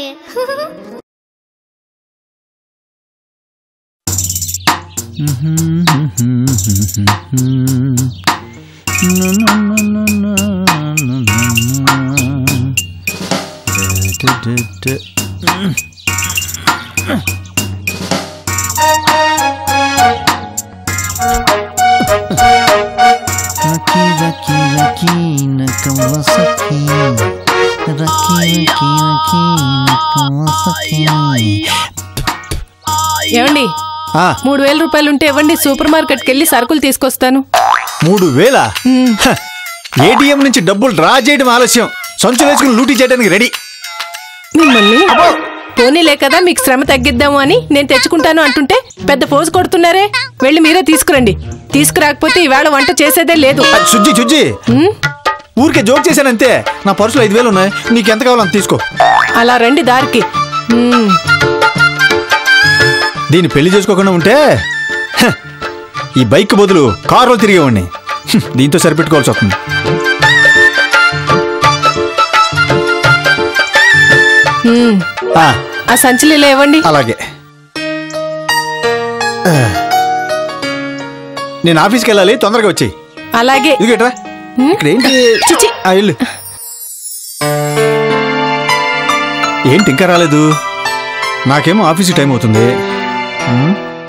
Raki, Raki, Raki, na Kawasaki. Raki, Raki, Raki, na Kawasaki. ఏమండి ఆ, మూడు వేల రూపాయలు ఉంటే ఇవ్వండి సూపర్ మార్కెట్కి వెళ్ళి సరుకులు తీసుకొస్తాను మూడు వేల ఏటీఎం నుంచి డబ్బులు డ్రా చేయడం ఆలస్యం సంచు వేసుకుని లూటీ చేయడానికి రెడీ మిమ్మల్ని పోనీలే కదా మీకు శ్రమ తగ్గిద్దాము అని నేను తెచ్చుకుంటాను అంటుంటే పెద్ద పోజు కొడుతున్నారే వెళ్ళి మీరే తీసుకురండి తీసుకురాకపోతే ఈవేళ వంట చేసేదే లేదు ఆ, సుజ్జి సుజ్జి ఉమ్, ఊరికే జోక్ చేశానంతే నా పర్సులో ఐదు వేలు ఉన్నాయి నీకు ఎంత కావాలో అంత తీసుకో అలా రండి దారికి ఉమ్, దీన్ని పెళ్లి చేసుకోకుండా ఉంటే హ, ఈ బైక్ బదులు కారులో తిరిగేవాడిని హ్మ్, దీంతో సరిపెట్టుకోవాల్సి వస్తుంది ఉమ్. ఆ, ఆ సంచులు ఇలా ఇవ్వండి అలాగే ఆ. నేను ఆఫీస్కి వెళ్ళాలి తొందరగా వచ్చి అలాగే ఇదిగేట్రా ఇక్కడ ఏంటి చిచి ఆ, వెళ్ళు ఏంటి ఇంకా రాలేదు నాకేమో ఆఫీస్ టైం అవుతుంది ఉమ్.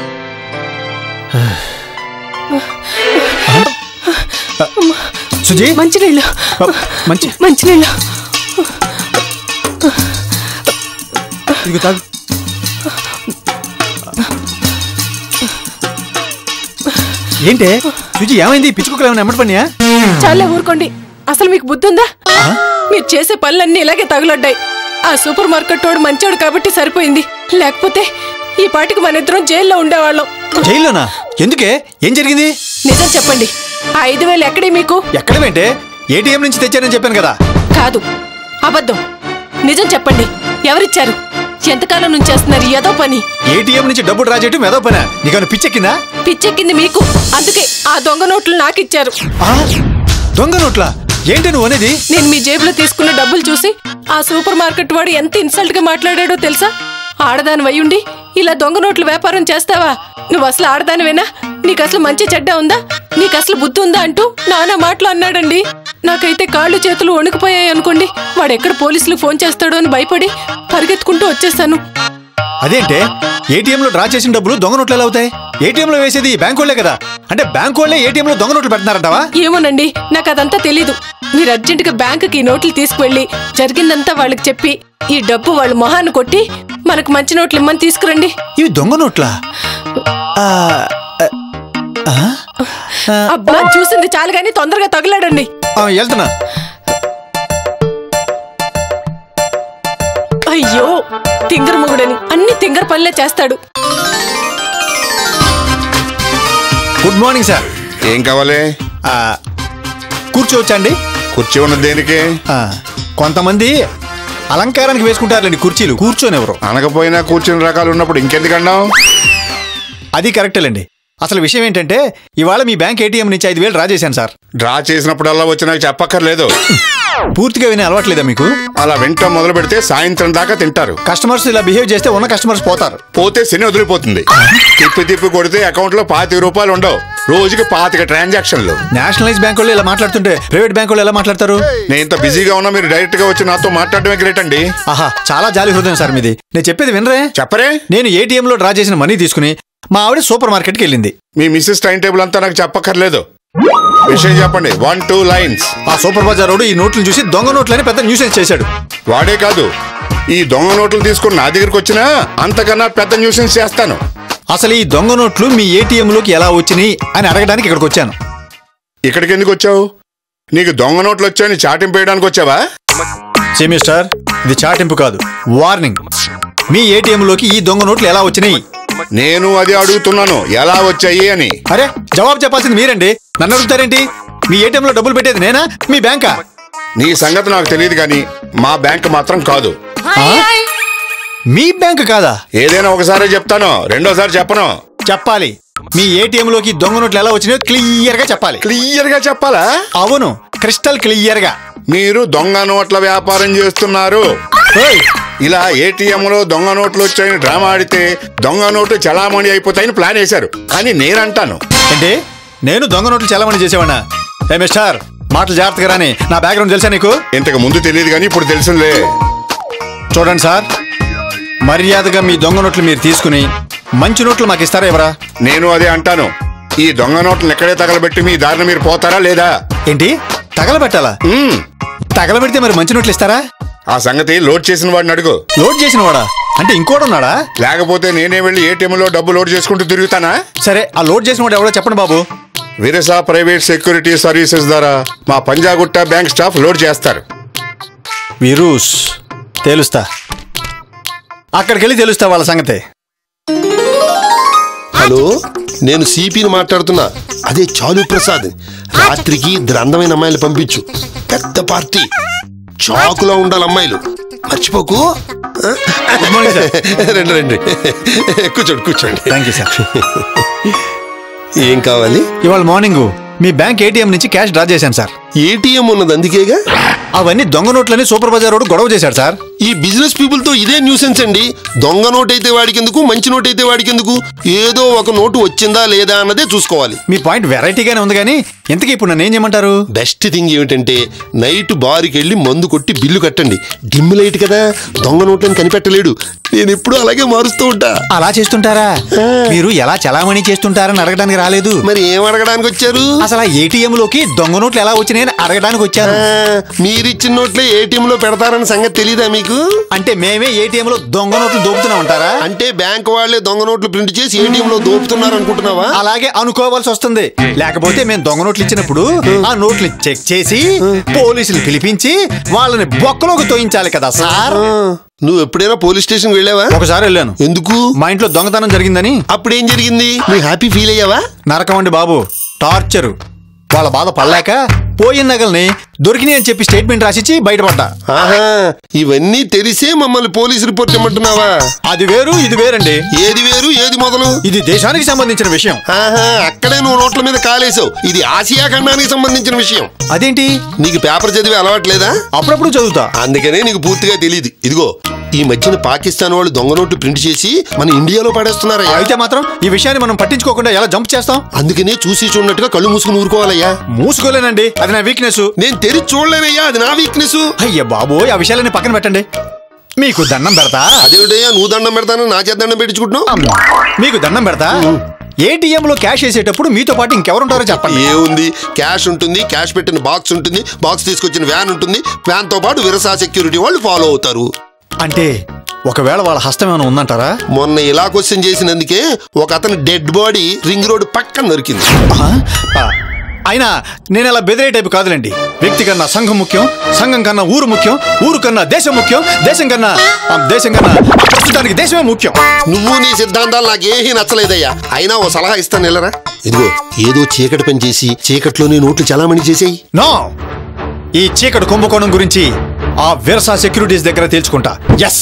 సుజీ మంచినీళ్ళు మంచి మంచినీళ్ళు ఇదిగో తాగు ఏంటే సుజీ ఏమైంది పిచ్చుకుక్కలు ఏమైనా ఎమ్మటి పనియా చాలే ఊరుకోండి అసలు మీకు బుద్ధి ఉందా మీరు చేసే పనులన్నీ ఇలాగే తగులడ్డాయి ఆ సూపర్ మార్కెట్ వాడు మంచోడు కాబట్టి సరిపోయింది లేకపోతే ఈ పాటికి మన ఇద్దరం జైల్లో ఉండేవాళ్ళం జైల్లోనా ఎందుకే ఏం జరిగింది నిజం చెప్పండి ఆ ఐదు వేలు ఎక్కడే మీకు ఎక్కడమేంటే ఏటీఎం నుంచి తెచ్చానని చెప్పాను కదా కాదు అబద్ధం నిజం చెప్పండి ఎవరిచ్చారు ఎంతకాలం నుంచి చేస్తున్నారు ఏదో పని ఏటీఎం నుంచి డబ్బు డ్రా చేయటం ఏదో పనా నీకన్నా పిచ్చెక్కిందా పిచ్చెక్కింది మీకు అందుకే ఆ దొంగ నోట్లు నాకిచ్చారు ఆ? దొంగ నోట్లా ఏంటి నువ్వు అనేది నేను మీ జేబులో తీసుకున్న డబ్బులు చూసి ఆ సూపర్ మార్కెట్ వాడు ఎంత ఇన్సల్ట్ గా మాట్లాడాడో తెలుసా ఆడదాని వయ్యుండి ఇలా దొంగ నోట్ల వ్యాపారం చేస్తావా నువ్వు అసలు ఆడదానివేనా నీకు అసలు మంచి చెడ్డ ఉందా నీకు అసలు బుద్ధి ఉందా అంటూ నానా మాటలు అన్నాడండి నాకైతే కాళ్ళు చేతులు వణుకుపోయాయి అనుకోండి వాడు ఎక్కడ పోలీసులు ఫోన్ చేస్తాడో అని భయపడి పరిగెత్తుకుంటూ వచ్చేసాను అదేంటే ఏటీఎం లో డ్రా చేసిన డబ్బులు దొంగ నోట్లు ఎలా అవుతాయి ఏటీఎం లో వేసేది బ్యాంక్ వాళ్ళే కదా అంటే బ్యాంక్ వాళ్ళే ఏటీఎం లో దొంగ నోట్లు పెడుతున్నారంటావా ఏమోనండి నాకు అదంతా తెలీదు మీరు అర్జెంటుగా బ్యాంకుకి ఈ నోట్లు తీసుకువెళ్ళి జరిగిందంతా వాళ్ళకి చెప్పి ఈ డబ్బు వాళ్ళ మొహాన్ని కొట్టి మనకు మంచి నోట్లు ఇమ్మని తీసుకురండి ఇవి దొంగ నోట్లా ఆ, ఆ, ఆ, అబ్బా చూసింది చాలు గాని తొందరగా తగలాడండి ఆ, వెళ్తున్నా అయ్యో తింగర్ మొగుడని అన్ని తింగర్ పనులే చేస్తాడు గుడ్ మార్నింగ్ సార్ ఏం కావాలి ఆ, కూర్చోవచ్చండి కుర్చీ ఉన్నది దేనికి ఆ, కొంతమంది అలంకారానికి వేసుకుంటారులేండి కుర్చీలు కూర్చోనివ్వరు అనకపోయినా కూర్చుని రకాలు ఉన్నప్పుడు ఇంకెందుకన్నావు అది కరెక్టేలేండి అసలు విషయం ఏంటంటే ఇవాళ మీ బ్యాంక్ ఏటీఎం నుంచి ఐదు వేలు డ్రా చేశాను సార్ డ్రా చేసినప్పుడల్లా వచ్చి నాకు చెప్పక్కర్లేదు పూర్తిగా వినే అలవాట్లేదా మీకు అలా వింటం మొదలు పెడితే సాయంత్రం దాకా తింటారు కస్టమర్స్ ఇలా బిహేవ్ చేస్తే ఉన్న కస్టమర్స్ పోతారు పోతే శని వదిలిపోతుంది తిప్పి తిప్పి కొడితే అకౌంట్ లో పాతిక రూపాయలు ఉండవు రోజుకి పాతిక ట్రాన్సాక్షన్లు నేషనలైజ్ బ్యాంక్ వాళ్ళు ఇలా మాట్లాడుతుంటే ప్రైవేట్ బ్యాంక్ వాళ్ళు ఎలా మాట్లాడతారు నేను ఇంత బిజీగా ఉన్నా మీరు డైరెక్ట్ గా వచ్చి నాతో మాట్లాడడమే గ్రేట్ అండి ఆహా చాలా జాలి హృదయం సార్ మీది నేను చెప్పేది వినరే చెప్పరే నేను ఏటీఎం లో డ్రా చేసిన మనీ తీసుకుని మా ఆవిడ సూపర్ మార్కెట్కి వెళ్ళింది మీ మిస్సెస్ టైం టేబుల్ అంతా నాకు చెప్పక్కర్లేదు విషయం చెప్పండి వన్ టూ లైన్స్ ఆ సూపర్ బజార్ రోడ్ ఈ నోట్లను చూసి దొంగ నోట్లని పెద్ద న్యూసెన్స్ చేశాడు వాడే కాదు ఈ దొంగ నోట్లు తీసుకుని నా దగ్గరికి వచ్చినా అంతకన్నా పెద్ద న్యూసెన్స్ చేస్తాను అసలు ఈ దొంగ నోట్లు మీ ఏటీఎం లోకి ఎలా వచ్చినాయి అని అడగడానికి ఇక్కడికి వచ్చాను ఇక్కడికి ఎందుకు వచ్చావు నీకు దొంగ నోట్లు వచ్చాయని చాటింపు వేయడానికి వచ్చావా సెమిస్టర్ ఇది చాటింపు కాదు వార్నింగ్ మీ ఏటీఎం లోకి ఈ దొంగ నోట్లు ఎలా వచ్చినాయి నేను అది అడుగుతున్నాను ఎలా వచ్చాయి అని అరే జవాబు చెప్పాల్సింది మీరండి నన్ను అడుగుతారేంటి మీ ఏటీఎం లో డబ్బులు పెట్టేది నేనా మీ బ్యాంకా నీ సంగతి నాకు తెలియదు కానీ మా బ్యాంక్ మాత్రం కాదు మీ బ్యాంక్ కాదా ఏదైనా ఒకసారి చెప్తాను రెండోసారి చెప్పను చెప్పాలి మీ ఏటీఎం లోకి దొంగ నోట్లు ఎలా వచ్చినాయో క్లియర్ గా చెప్పాలి క్లియర్ గా చెప్పాలా అవును క్రిస్టల్ క్లియర్ గా మీరు దొంగ నోట్ల వ్యాపారం చేస్తున్నారు ఓయ్, ఇలా ATM లో దొంగ నోట్లు వచ్చాయని డ్రామా ఆడితే దొంగ నోట్లు చలామణి అయిపోతాయని ప్లాన్ వేశారు కానీ నేనంటాను ఏంటి నేను దొంగ నోట్లు చలామణి చేసేవాడినా ఏ మిస్టర్ మాటలు జాగ్రత్తగా రాని నా బ్యాక్గ్రౌండ్ తెలుసా నీకు ఇంతకు ముందు తెలియదు కానీ ఇప్పుడు తెలిసిందే చూడండి సార్ మర్యాదగా మీ దొంగ నోట్లు మీరు తీసుకుని మంచి నోట్లు మాకు ఇస్తారా ఎవరా నేను అదే అంటాను ఈ దొంగ నోట్లను ఎక్కడే తగలబెట్టి మీ దారిన మీరు పోతారా లేదా ఏంటి తగలబెట్టాలా మ్మ్. తగలబెడితే మరి మంచి నోట్లు ఇస్తారా ఆ సంగతి లోడ్ చేసిన వాడిని అడుగు లోడ్ చేసిన వాడా అంటే ఇంకోటి ఉన్నాడా లేకపోతే నేనే వెళ్ళి ATM లో డబ్బు లోడ్ చేసుకుంటూ తిరుగుతానా సరే ఆ లోడ్ చేసిన వాడు ఎవడో చెప్పండి బాబు విరసా ప్రైవేట్ సెక్యూరిటీ సర్వీసెస్ ద్వారా మా పంజాగుట్ట బ్యాంక్ స్టాఫ్ లోడ్ చేస్తారు విరూస్ తెలుస్తా అక్కడికి వెళ్ళి తెలుస్తా వాళ్ళ సంగతి హలో నేను సిపిని మాట్లాడుతున్నా అదే చాలు ప్రసాద్ రాత్రికి ఇద్దరు అందమైన అమ్మాయిలు పంపించు పెద్ద పార్టీ చాకులో ఉండాలి అమ్మాయిలు మర్చిపోకు ఆ? గుడ్ మార్నింగ్ సార్ రండి రండి కూర్చోండి కూర్చోండి థ్యాంక్ యూ సార్ ఏం కావాలి ఇవాళ మార్నింగ్ మీ బ్యాంక్ ఏటీఎం నుంచి క్యాష్ డ్రా చేశాను సార్ ఏటీఎం ఉన్నది అందుకేగా అవన్నీ దొంగ నోట్లని సూపర్ బజార్ రోడ్ గొడవ చేశాడు సార్ ఈ బిజినెస్ పీపుల్ తో ఇదే న్యూసెన్స్ అండి దొంగ నోట్ అయితే వాడికెందుకు మంచి నోట్ అయితే వాడికెందుకు ఏదో ఒక నోటు వచ్చిందా లేదా అన్నదే చూసుకోవాలి మీ పాయింట్ వెరైటీగానే ఉంది కానీ ఇంతకీ ఇప్పుడు నన్ను ఏం చేయమంటారు బెస్ట్ థింగ్ ఏమిటంటే నైట్ బార్కి వెళ్ళి మందు కొట్టి బిల్లు కట్టండి డిమ్ లైట్ కదా దొంగ నోట్లను కనిపెట్టలేడు నేను ఎప్పుడు అలాగే మారుస్తూ ఉంటా అలా చేస్తుంటారా మీరు ఎలా చలామణి చేస్తుంటారని అడగడానికి రాలేదు మరి ఏం అడగడానికి వచ్చారు అసలు ఆ ఏటీఎం లోకి దొంగ నోట్లు ఎలా వచ్చినాయని అడగడానికి వచ్చాను ఆ, మీరిచ్చిన నోట్లే ఏటీఎం లో పెడతారన్న సంగతి తెలీదా మీకు అంటే మేమే ఏటీఎం లో దొంగ నోట్లు దోపుతున్నాం అంటారా అంటే బ్యాంక్ వాళ్ళే దొంగ నోట్లు ప్రింట్ చేసి ఏటీఎం లో దోపుతున్నారు అనుకుంటున్నావా అలాగే అనుకోవాల్సి వస్తుంది లేకపోతే మేము దొంగ నోట్లు ఇచ్చినప్పుడు ఆ నోట్లు చెక్ చేసి పోలీసులు పిలిపించి వాళ్ళని బొక్కలోకి తోయించాలి కదా సార్ ఆ, నువ్వు ఎప్పుడైనా పోలీస్ స్టేషన్ వెళ్ళావా ఒకసారి వెళ్ళాను ఎందుకు మా ఇంట్లో దొంగతనం జరిగిందని అప్పుడేం జరిగింది నువ్వు హ్యాపీ ఫీల్ అయ్యావా నరకం అండి బాబు టార్చరు వాళ్ళ బాధ పడలేక పోయిన నగల్ని దొరికినాయి అని చెప్పి స్టేట్మెంట్ రాసిచ్చి బయటపడ్డా ఆహా ఇవన్నీ తెలిసే మమ్మల్ని పోలీస్ రిపోర్ట్ ఇమ్మంటున్నావా అది వేరు ఇది వేరండి ఏది వేరు ఏది మొదలు ఇది దేశానికి సంబంధించిన విషయం ఆహా అక్కడే నువ్వు నోట్ల మీద కాలేసావు ఇది ఆసియా ఖండానికి సంబంధించిన విషయం అదేంటి నీకు పేపర్ చదివే అలవాట్లేదా అప్పుడప్పుడు చదువుతా అందుకనే నీకు పూర్తిగా తెలియదు ఇదిగో ఈ మధ్యన పాకిస్తాన్ వాళ్ళు దొంగ నోట్లు ప్రింట్ చేసి మన ఇండియాలో పడేస్తున్నారయ్యా అయితే మాత్రం ఈ విషయాన్ని మనం పట్టించుకోకుండా ఎలా జంప్ చేస్తాం అందుకనే చూసి చూడనట్టుగా కళ్ళు మూసుకుని ఊరుకోవాలయ్యా మూసుకోలేనండి అది నా వీక్నెస్ నేను తెరిచి చూడలేనయ్యా అది నా వీక్నెస్ అయ్య బాబోయ్ ఆ విషయాలని పక్కన పెట్టండి మీకు దండం పెడతా అదేమిటయ్యా నువ్వు దండం పెడతాను నా చేత దండం పెట్టించుకుంటున్నావు అమ్మ, మీకు దండం పెడతా ఏటీఎం లో క్యాష్ వేసేటప్పుడు మీతో పాటు ఇంకెవరుంటారో చెప్పండి ఏముంది క్యాష్ ఉంటుంది క్యాష్ పెట్టిన బాక్స్ ఉంటుంది బాక్స్ తీసుకొచ్చిన వ్యాన్ ఉంటుంది వ్యాన్ తో పాటు విరసా సెక్యూరిటీ వాళ్ళు ఫాలో అవుతారు అంటే ఒకవేళ వాళ్ళ హస్తం ఏమైనా ఉందంటారా మొన్న ఇలా క్వశ్చన్ చేసినందుకే ఒక అతని డెడ్ బాడీ రింగ్ రోడ్ పక్కన దొరికింది ఆ? ఆ, అయినా నేను అలా బెదిరే టైపు కాదులేండి వ్యక్తి కన్నా సంఘం ముఖ్యం సంఘం కన్నా ఊరు ముఖ్యం ఊరు కన్నా దేశం ముఖ్యం దేశం కన్నా ఆ, దేశం కన్నా ప్రస్తుతానికి దేశమే ముఖ్యం నువ్వు నీ సిద్ధాంతాలు నాకేమీ నచ్చలేదయ్యా అయినా ఓ సలహా ఇస్తాను వెళ్ళరా ఇదిగో ఏదో చీకటి పని చేసి చీకట్లోనే నోట్లు చలామణి చేసేయి నో ఈ చీకటి కుంభకోణం గురించి ఆ విరసా సెక్యూరిటీస్ దగ్గర తేల్చుకుంటా yes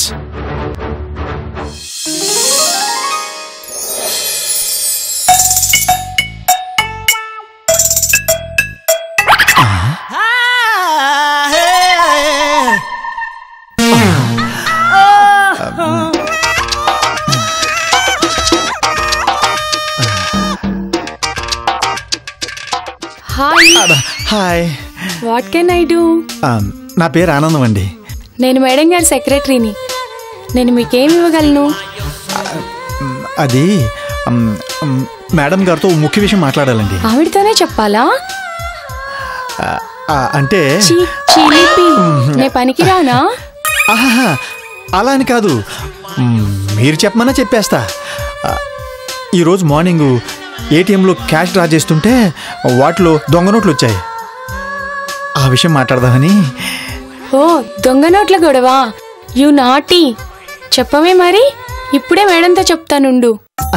hi hi what can I do నా పేరు ఆనందం అండి నేను మేడం గారి సెక్రటరీని నేను మీకేం ఇవ్వగలను అది మ్, మ్, మేడం గారితో ఓ ముఖ్య విషయం మాట్లాడాలండి ఆవిడతోనే చెప్పాలా ఆ, ఆ, అంటే చీ చిలిపి నే పనికిరానా ఆహాహా, అలా అని కాదు మ్, మీరు చెప్పమన్నా చెప్పేస్తా ఆ, ఈరోజు మార్నింగ్ ఏటీఎంలో క్యాష్ డ్రా చేస్తుంటే వాటిలో దొంగ నోట్లు వచ్చాయి ఆ విషయం మాట్లాడదామని ఓ దొంగ నోట్ల గొడవ యు నాటి చెప్పవే మరి ఇప్పుడే మేడంతో చెప్తానుండు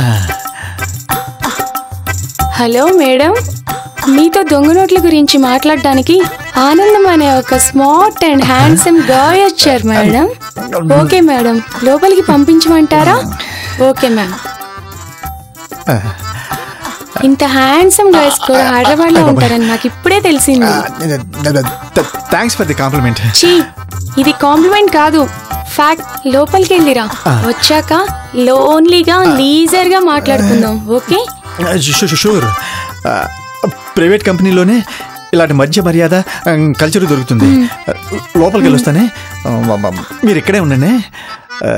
హలో మేడం మీతో దొంగ నోట్ల గురించి మాట్లాడడానికి ఆనందం అనే ఒక స్మార్ట్ అండ్ హ్యాండ్సమ్ గాయ్ వచ్చారు మేడం ఓకే మేడం లోపలికి పంపించమంటారా ఓకే మ్యామ్ ఇంత హ్యాండ్సమ్ గాయస్ కూడా హైదరాబాద్ లో ఉంటారని నాకు ఇప్పుడే తెలిసింది థ్యాంక్స్ ఫర్ ది కాంప్లిమెంట్ చీ ఇది కాంప్లిమెంట్ కాదు ఫ్యాక్ట్ లోపలికి వెళ్ళిరా వచ్చాక లోన్లీగా లీజర్ గా మాట్లాడుకుందాం ఓకే షూ- షూ- షూర్ ఆ, ప్రైవేట్ కంపెనీలోనే ఇలాంటి మధ్య మర్యాద ఆ, కల్చర్ దొరుకుతుంది లోపలికి వెళ్ళొస్తానే ఆ, మ- మ- మీరు ఇక్కడే ఉండండి ఆ,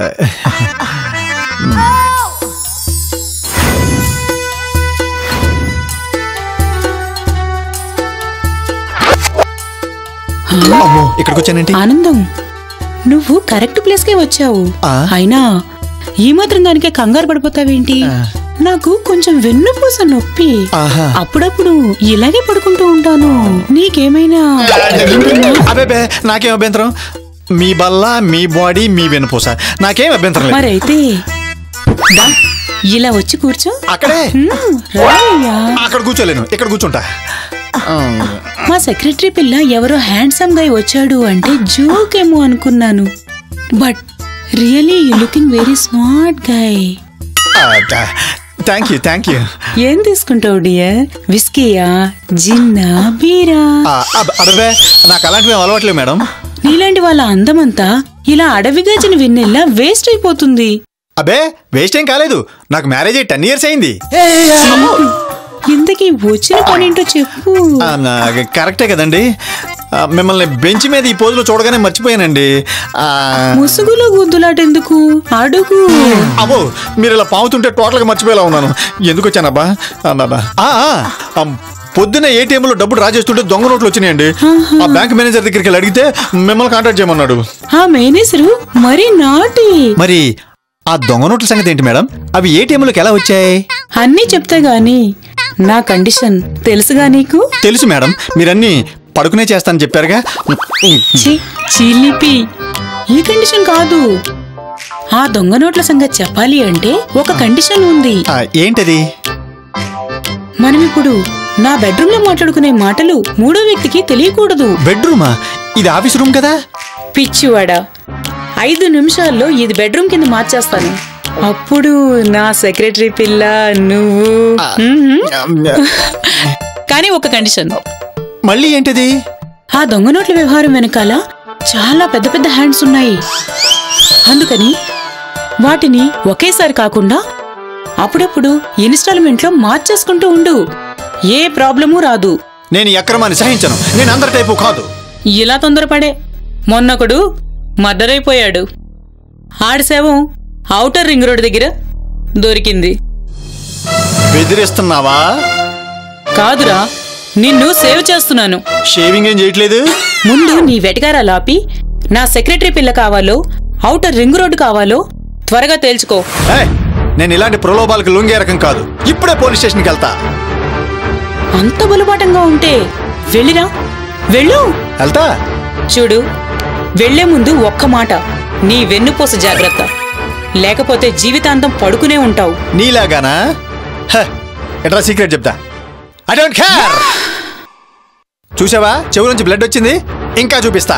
అమ్మో ఇక్కడికి వచ్చానేంటి ఆనందం నువ్వు కరెక్ట్ ప్లేస్ కే వచ్చావు ఆ? అయినా ఈ మాత్రం దానికే కంగారు పడిపోతావేంటి నాకు కొంచెం వెన్నుపూస నొప్పి ఆహా. అప్పుడప్పుడు ఇలాగే పడుకుంటూ ఉంటాను నీకేమైనా అబేబే నాకేం అభ్యంతరం మీ బల్ల మీ బాడీ మీ వెనుపూస నాకేం అభ్యంతరం లేదు మరైతే దా, ఇలా వచ్చి కూర్చో అక్కడే హ్మ్, రాయ్యా. అక్కడ కూర్చోలేను ఇక్కడ కూర్చుంటా ఆ, మా సెక్రటరీ పిల్ల ఎవరో హ్యాండ్సమ్ గా వచ్చాడు అంటే జోక్ ఏమో అనుకున్నాను but really you looking very smart guy thank you thank you ఏం తీసుకుంటావు డియర్ విస్కీయా జిన్నా బీరా ఆ, అబ్- అబ్బే నాకు అలాంటివి ఏం అలవాట్లేదు మేడం నీలాంటి వాళ్ళ అందమంతా ఇలా అడవి గజని వెన్నెల్లా వేస్ట్ అయిపోతుంది అబే వేస్ట్ ఏం కాలేదు నాకు మ్యారేజ్ అయ్యి టెన్ ఇయర్స్ అయింది ఇంతకీ వచ్చిన పనేంటో చెప్పు ఆ, నా- కరెక్టే కదండి ఆ, మిమ్మల్ని బెంచ్ మీద ఈ పోజులో చూడగానే మర్చిపోయానండి ఆ, ముసుగులో గుద్దులాటెందుకు అడుగు అబ్బో మీరు ఇలా పావుతుంటే టోటల్గా మర్చిపోయేలా ఉన్నాను ఎందుకు వచ్చానబ్బా అబ్బా. ఆ, ఆ, ఆ, పొద్దున్న ఏటీఎంలో డబ్బు డ్రా చేస్తుంటే దొంగ నోట్లు వచ్చినాయండి ఆ బ్యాంక్ మేనేజర్ దగ్గరికి వెళ్ళి అడిగితే మిమ్మల్ని కాంటాక్ట్ చేయమన్నాడు ఆ మేనేజరు మరీ నాటి మరి ఆ దొంగ నోట్ల సంగతి ఏంటి మేడం అవి ఏటీఎంలోకి ఎలా వచ్చాయి అన్నీ చెప్తా గాని నా కండిషన్ తెలుసుగా నీకు తెలుసు మేడం మీరన్నీ పడుకునే చేస్తానని చెప్పారుగా ఛీ, చిలిపి ఈ కండిషన్ కాదు ఆ దొంగ నోట్ల సంగతి చెప్పాలి అంటే ఒక కండిషన్ ఉంది ఆ, ఏంటది మనం ఇప్పుడు నా బెడ్రూమ్ లో మాట్లాడుకునే మాటలు మూడో వ్యక్తికి తెలియకూడదు బెడ్రూమా ఇది ఆఫీస్ రూమ్ కదా పిచ్చివాడా ఐదు నిమిషాల్లో ఇది బెడ్రూమ్ కింద మార్చేస్తాను అప్పుడు నా సెక్రటరీ పిల్ల నువ్వు మ్మ్. కానీ ఒక కండిషన్ మళ్ళీ ఏంటది ఆ దొంగ నోట్ల వ్యవహారం వెనకాల చాలా పెద్ద పెద్ద హ్యాండ్స్ ఉన్నాయి అందుకని వాటిని ఒకేసారి కాకుండా అప్పుడప్పుడు ఇన్స్టాల్మెంట్ లో మార్చేసుకుంటూ ఉండు ఏ ప్రాబ్లము రాదు నేను ఈ అక్రమాన్ని సహించను నేను అందరి టైపు కాదు ఇలా తొందరపడే మొన్నొకడు మర్డర్ అయిపోయాడు ఆడి శవం ఔటర్ రింగ్ రోడ్ దగ్గర దొరికింది బెదిరిస్తున్నావా కాదురా నిన్ను సేవ్ చేస్తున్నాను షేవింగ్ ఏం చేయట్లేదు ముందు నీ వెటకారాలు ఆపి నా సెక్రటరీ పిల్ల కావాలో ఔటర్ రింగ్ రోడ్డు కావాలో త్వరగా తేల్చుకో ఏయ్, నేను ఇలాంటి ప్రలోభాలకు లొంగే రకం కాదు ఇప్పుడే పోలీస్ స్టేషన్కి వెళ్తా అంత బలుబాటంగా ఉంటే వెళ్ళిరా వెళ్ళు వెళ్తా చూడు వెళ్లే ముందు ఒక్క మాట నీ వెన్నుపూస జాగ్రత్త లేకపోతే జీవితాంతం పడుకునే ఉంటావు నీలాగానా హ, ఎట్రా సీక్రెట్ చెప్తా ఐ డోంట్ కేర్ చూసావా చెవు నుంచి బ్లడ్ వచ్చింది ఇంకా చూపిస్తా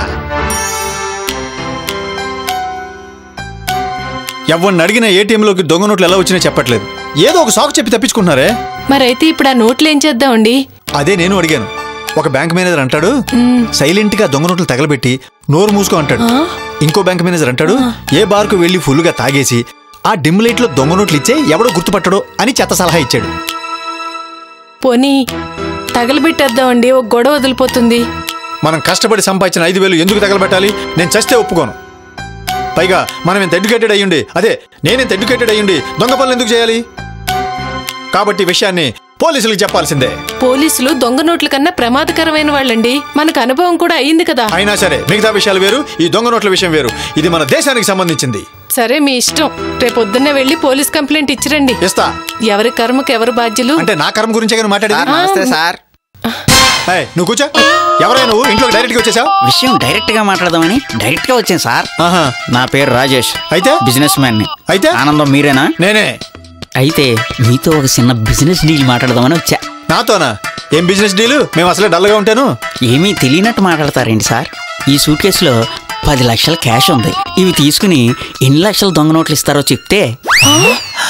ఎవరిని అడిగిన ఏటీఎంలోకి దొంగ నోట్లు ఎలా వచ్చినా చెప్పట్లేదు ఏదో ఒక సాకు చెప్పి తప్పించుకుంటున్నారే మరైతే ఇప్పుడు ఆ నోట్లు ఏం చేద్దామండి అదే నేను అడిగాను ఒక బ్యాంక్ మేనేజర్ అంటాడు సైలెంట్ గా దొంగ నోట్లు తగలబెట్టి నోరు మూసుకో అంటాడు ఇంకో బ్యాంక్ మేనేజర్ అంటాడు ఏ బార్కు వెళ్లి ఫుల్ గా తాగేసి ఆ డిమ్ లైట్ లో దొంగ నోట్లు ఇచ్చే ఎవడో గుర్తుపట్టడో అని చెత్త సలహా ఇచ్చాడు పోనీ తగలబెట్టేద్దామండి ఒక గొడవ వదిలిపోతుంది మనం కష్టపడి సంపాదించిన ఐదు వేలు ఎందుకు తగలబెట్టాలి నేను చస్తే ఒప్పుకోను పైగా మనం ఎంత ఎడ్యుకేటెడ్ అయ్యుండి అదే నేనెంత ఎడ్యుకేటెడ్ అయ్యుండి దొంగ పనులు ఎందుకు చేయాలి కాబట్టి ఈ విషయాన్ని పోలీసులకు చెప్పాల్సిందే పోలీసులు దొంగ నోట్ల కన్నా ప్రమాదకరమైన వాళ్ళండి మనకు అనుభవం కూడా అయింది కదా అయినా సరే మిగతా విషయాలు వేరు ఈ దొంగ నోట్ల విషయం వేరు ఇది మన దేశానికి సంబంధించింది సరే మీ ఇష్టం రేపు పొద్దున్నే వెళ్ళి పోలీస్ కంప్లైంట్ ఇచ్చిరండి ఇస్తా ఎవరి కర్మకు ఎవరు బాధ్యులు అంటే నా కర్మ గురించే కానీ మాట్లాడేది నమస్తే సార్ ఏయ్, నువ్వు కూర్చో ఎవరైనా నువ్వు ఇంట్లోకి డైరెక్ట్ గా వచ్చేసావు విషయం డైరెక్ట్ గా మాట్లాడదామని డైరెక్ట్ గా వచ్చాను సార్ ఆహా నా పేరు రాజేష్ అయితే బిజినెస్ మ్యాన్ ని అయితే ఆనందం మీరేనా నేనే అయితే మీతో ఒక చిన్న బిజినెస్ డీల్ మాట్లాడదామని వచ్చా నాతోనా ఏం బిజినెస్ డీలు మేము అసలే డల్గా ఉంటాను ఏమీ తెలియనట్టు మాట్లాడతారేంటి సార్ ఈ సూట్ కేసులో పది లక్షల క్యాష్ ఉంది ఇవి తీసుకుని ఎన్ని లక్షల దొంగ నోట్లు ఇస్తారో చెప్తే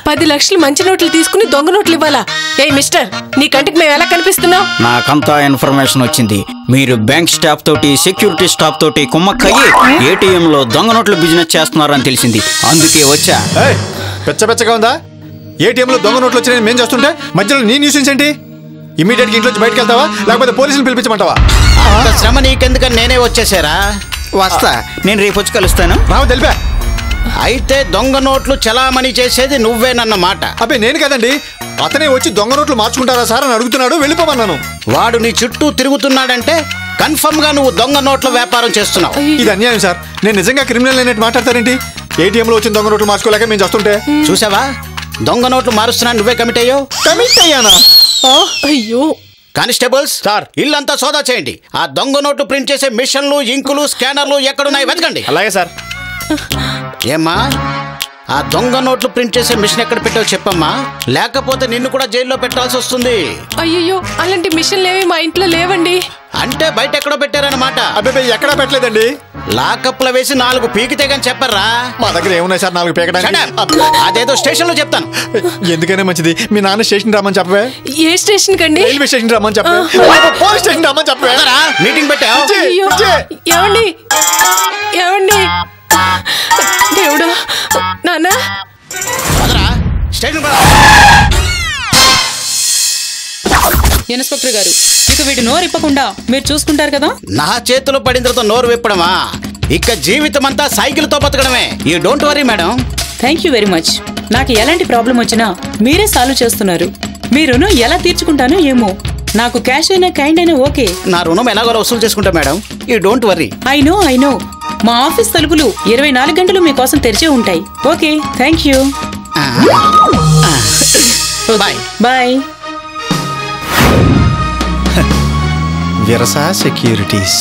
పది లక్షలు మంచి నోట్లు తీసుకుని దొంగ నోట్లు ఇవ్వాలా ఏ మిస్టర్ నీ కంటికి మేము ఎలా కనిపిస్తున్నాం నాకంతా ఇన్ఫర్మేషన్ వచ్చింది మీరు బ్యాంక్ స్టాఫ్ తోటి సెక్యూరిటీ స్టాఫ్ తోటి కుమ్మక్కయ్యి ఏటీఎం లో దొంగ నోట్ల బిజినెస్ చేస్తున్నారని తెలిసింది అందుకే వచ్చా ఏయ్, పెచ్చ పెచ్చగా ఉందా ఏటీఎంలో దొంగ నోట్లు వచ్చినాయని మేము చేస్తుంటే మధ్యలో నీ న్యూసెన్స్ ఏంటి ఇమీడియట్ గా ఇంట్లోంచి బయటకు వెళ్తావా లేకపోతే పోలీసులు పిలిపించమంటావా అంత శ్రమ నీకెందుకని నేనే వచ్చేసారా వస్తా నేను రేపు వచ్చి కలుస్తాను రావు తెలిపా అయితే దొంగ నోట్లు చలామణి చేసేది నువ్వేనన్నమాట అబ్బే నేను కదండి అతనే వచ్చి దొంగ నోట్లు మార్చుకుంటారా సార్ అని అడుగుతున్నాడు వెళ్ళిపోమన్నాను వాడు నీ చుట్టూ తిరుగుతున్నాడంటే కన్ఫర్మ్ గా నువ్వు దొంగ నోట్ల వ్యాపారం చేస్తున్నావు ఇది అన్యాయం సార్ నేను నిజంగా క్రిమినల్ అయినట్టు మాట్లాడతారేంటి ఏటీఎంలో వచ్చిన దొంగ నోట్లు మార్చుకోలేక మేము చేస్తుంటే చూసావా దొంగ నోట్లు మారుస్తున్నా నువ్వే కమిట్ అయ్యో కమిట్ అయ్యానా అయ్యో కానిస్టేబుల్స్ సార్ ఇల్లంతా సోదా చేయండి ఆ దొంగ నోట్లు ప్రింట్ చేసే మిషన్లు ఇంకులు స్కానర్లు ఎక్కడున్నాయి వెతకండి అలాగే సార్ ఏమ్మా ఆ దొంగ నోట్లు ప్రింట్ చేసే మిషన్ ఎక్కడ పెట్టావు చెప్పమ్మా లేకపోతే నిన్ను కూడా జైల్లో పెట్టాల్సి వస్తుంది అయ్యో అలాంటి మిషన్లు ఏవి మా ఇంట్లో లేవండి అంటే బయట ఎక్కడో పెట్టారన్నమాట అబ్బే ఎక్కడా పెట్టలేదండి లాకప్లో వేసి నాలుగు పీకితే గాని చెప్పర్రా మా దగ్గర ఏమున్నాయి సార్ నాలుగు Shut పేకడానికి up. అదేదో స్టేషన్ లో చెప్తాను ఎందుకైనా మంచిది మీ నాన్న స్టేషన్ రమ్మని చెప్పవే ఏ స్టేషన్ కండి రైల్వే స్టేషన్ రమ్మని చెప్పవే పోలీస్ స్టేషన్ రమ్మని చెప్పవే పదరా, మీటింగ్ పెట్టావు విజయ్, అయ్యో విజయ్. ఏమండి ఏమండి దేవుడా నాన్న పదరా, స్టేషన్ పద. ఇన్స్పెక్టర్ గారు ఇక వీటి నోరు ఇప్పకుండా మీరు చూసుకుంటారు కదా నా చేతిలో పడిన తర్వాత నోరు విప్పడమా ఇక జీవితం అంతా సైకిల్ తో బతకడమే you don't worry madam thank you very much నాకు ఎలాంటి ప్రాబ్లం వచ్చినా మీరే సాల్వ్ చేస్తున్నారు మీ రుణం ఎలా తీర్చుకుంటానో ఏమో నాకు క్యాష్ అయినా కైండ్ అయినా ఓకే నా రుణం ఎలాగో వసూలు చేసుకుంటా madam you don't worry I know I know మా ఆఫీస్ తలుపులు ఇరవై నాలుగు గంటలు మీకోసం తెరిచే ఉంటాయి okay thank you bye bye Virasa securities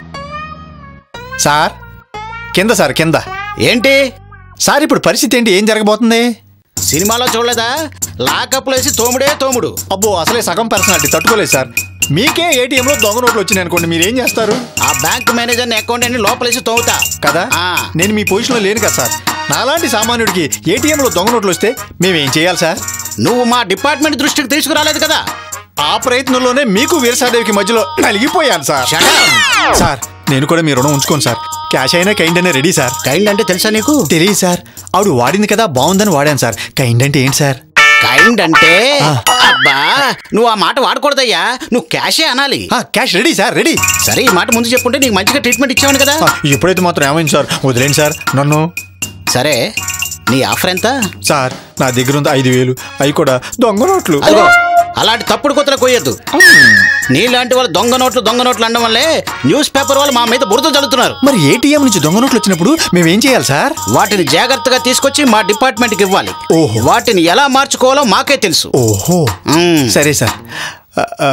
sir కింద సార్ కింద ఏంటి సార్ ఇప్పుడు పరిస్థితి ఏంటి ఏం జరగబోతుంది సినిమాలో చూడలేదా లాకప్లో వేసి తోముడే తోముడు అబ్బో అసలే సగం పర్సనాలిటీ తట్టుకోలేదు సార్ మీకే ఏటీఎంలో దొంగ నోట్లు వచ్చినాయి అనుకోండి మీరు ఏం చేస్తారు ఆ బ్యాంక్ మేనేజర్ అకౌంట్ ని లోపలేసి తోముతా కదా ఆ. నేను మీ పొజిషన్లో లేను కదా సార్ నాలాంటి సామాన్యుడికి ఏటీఎంలో దొంగ నోట్లు వస్తే మేమేం చేయాలి సార్ నువ్వు మా డిపార్ట్మెంట్ దృష్టికి తీసుకురాలేదు కదా ఆ ప్రయత్నంలోనే మీకు వీరసాదేవికి మధ్యలో నలిగిపోయాను సార్ Shut up. సార్ నేను కూడా మీ రుణం ఉంచుకోను సార్ క్యాష్ అయినా కైండ్ అయినా రెడీ సార్ కైండ్ అంటే తెలుసా నీకు తెలియదు సార్ ఆవిడ వాడింది కదా బాగుందని వాడాను సార్ కైండ్ అంటే ఏంటి సార్ కైండ్ అంటే అబ్బా నువ్వు ఆ మాట వాడకూడదయ్యా నువ్వు క్యాషే అనాలి ఆ, క్యాష్ రెడీ సార్ రెడీ సరే ఈ మాట ముందు చెప్పుంటే నీకు మంచిగా ట్రీట్మెంట్ ఇచ్చావని కదా ఆ, ఇప్పుడైతే మాత్రం ఏమైంది సార్ వదిలేండి సార్ నన్ను సరే నీ ఆఫర్ ఎంత సార్ నా దగ్గర ఉంది ఐదు వేలు అవి కూడా దొంగ నోట్లు అదిగో అలాంటి తప్పుడు కొత్తలు కొయ్యొద్దు నీలాంటి వాళ్ళు దొంగ నోట్లు దొంగ నోట్లు అనడం వల్లే న్యూస్ పేపర్ వాళ్ళు మా మీద బురద చల్లుతున్నారు మరి ఏటీఎం నుంచి దొంగ నోట్లు వచ్చినప్పుడు మేమేం చేయాలి సార్ వాటిని జాగ్రత్తగా తీసుకొచ్చి మా డిపార్ట్మెంట్ కి ఇవ్వాలి ఓహో. వాటిని ఎలా మార్చుకోవాలో మాకే తెలుసు ఓహో మ్మ్. సరే సార్ ఆ, ఆ.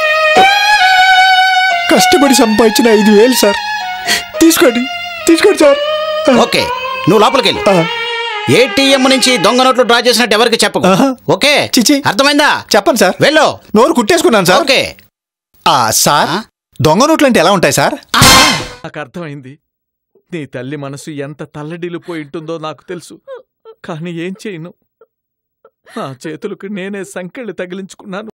కష్టపడి సంపాదించిన ఐదు వేలు సార్ తీసుకోండి తీసుకోండి సార్ ఓకే నువ్వు లోపలికి వెళ్ళి ఆ, ఏటీఎం నుంచి దొంగ నోట్లు డ్రా చేసినట్టు ఎవరికి చెప్పకు ఆహా. ఓకే చిచి. అర్థమైందా చెప్పండి సార్ వెళ్ళు నోరు కుట్టేసుకున్నాను సార్ ఓకే ఆ, సార్ ఆ? దొంగ నోట్లు అంటే ఎలా ఉంటాయి సార్ నాకు అర్థమైంది నీ తల్లి మనసు ఎంత తల్లడిల్లిపోయి ఉంటుందో నాకు తెలుసు కానీ ఏం చేయను నా చేతులకు నేనే సంకెళ్ళు తగిలించుకున్నాను